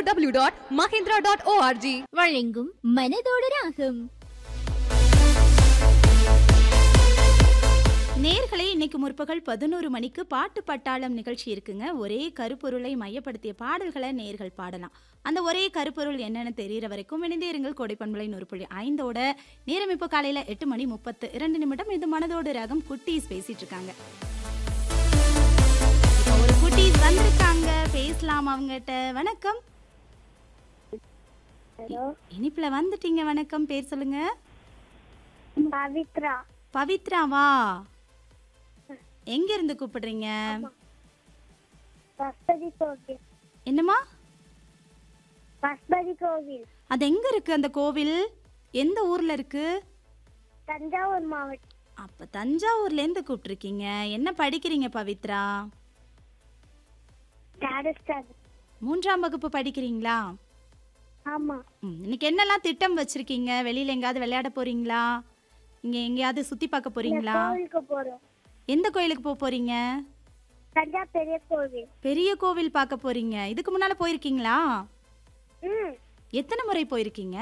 www.mahindra.org. வழங்கும் மனதோடு ராகம் நேர்களே இன்னைக்கு முற்பகல் பதினோரு மணிக்கு பாட்டு பட்டாளம் நிகழ்ச்சி இருக்குங்க ஒரே கருப்பொருளை மையப்படுத்திய பாடல்களை நேர்கள் பாடலாம் அந்த ஒரே கருப்பொருள் என்னன்னு தெரியற வரைக்கும் இணைந்தே இருங்கள் கோடைப்பண்பலை நூறு ஐந்தோட நேரம் இப்போ காலையில எட்டு மணி முப்பத்து இரண்டு நிமிடம் இது மனதோடு ராகம் குட்டீஸ் பேசிட்டு இருக்காங்க இப்போ ஒரு குட்டீஸ் வந்திருக்காங்க பேசலாம் அவங்ககிட்ட வணக்கம் இனிப்புல வந்துட்டீங்க வணக்கம் பேர் சொல்லுங்க பவித்ரா பவித்ராவா எங்க இருந்து கூப்பிடுறீங்க பஸ்பதி கோவில் என்னம்மா பஸ்பதி கோவில் அது எங்க இருக்கு அந்த கோவில் எந்த ஊர்ல இருக்கு தஞ்சாவூர் மாவட்டம் அப்ப தஞ்சாவூர்ல இருந்து கூப்பிட்டுருக்கீங்க என்ன படிக்கிறீங்க பவித்ரா தேர்ட் ஸ்டாண்டர்ட் மூன்றாம் வகுப்பு படிக்கிறீங்களா ஆமா ம், இன்னைக்கு என்னெல்லாம் திட்டம் வச்சிருக்கீங்க வெளியில எங்கேயாவது விளையாட போறீங்களா இங்க எங்கேயாவது சுத்தி பார்க்க போறீங்களா கோவிலுக்கு போறோம் எந்த கோயிலுக்கு போக போறீங்க தஞ்சா பெரிய கோவில் பெரிய கோவில் பார்க்க போறீங்க இதுக்கு முன்னால போயிருக்கீங்களா ம் எத்தனை முறை போயிருக்கீங்க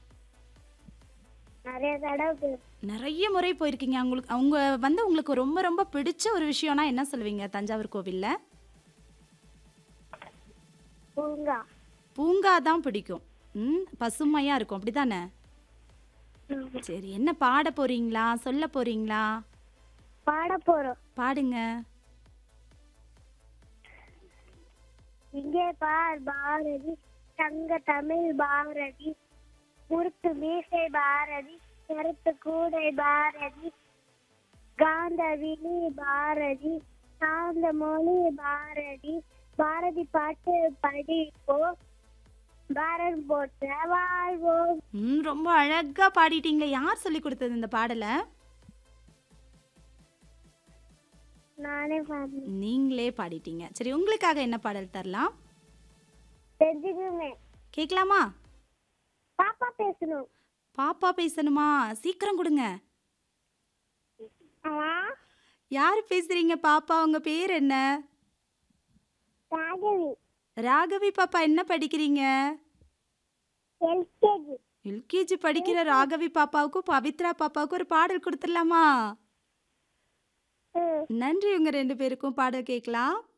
நிறைய தடவை போயிருக்கோம். நிறைய முறை போயிருக்கீங்க உங்களுக்கு அவங்க வந்து உங்களுக்கு ரொம்ப ரொம்ப பிடிச்ச ஒரு விஷயம்னா என்ன சொல்லுவீங்க தஞ்சாவூர் கோவில்ல பூங்கா பூங்கா தான் பிடிக்கும் ம் பசுமையா இருக்கும் அப்படிதானே ம். சரி என்ன பாட போறீங்களா சொல்ல போறீங்களா பாட போறோம் பாடுங்க இங்கே பார் பாரதி தங்க தமிழ் பாரதி முறுக்கு மீசை பாரதி கருத்து கூடை பாரதி காந்த விழி பாரதி சாந்த மொழி பாரதி பாரதி பாட்டு படிப்போம் பாரத் போற்ற வாழ்வோம் ம் ரொம்ப அழகா பாடிட்டீங்க யார் சொல்லி கொடுத்தது இந்த பாடலை நானே பாடுறேன் நீங்களே பாடிட்டீங்க சரி உங்களுக்காக என்ன பாடல் தரலாம் தெரிஞ்சுக்குமே கேட்கலாமா பாப்பா பேசணும் பாப்பா பேசணுமா சீக்கிரம் கொடுங்க ஆ யார் பேசுறீங்க பாப்பா உங்க பேர் என்ன ராகவி ராகவி பாப்பா என்ன படிக்கிறீங்க எல்கேஜி எல்கேஜி படிக்கிற ராகவி பாப்பாவுக்கும் பவித்ரா பாப்பாவுக்கும் ஒரு பாடல் கொடுத்துடலாமா ம் நன்றி உங்க ரெண்டு பேருக்கும் பாடல் கேட்கலாம்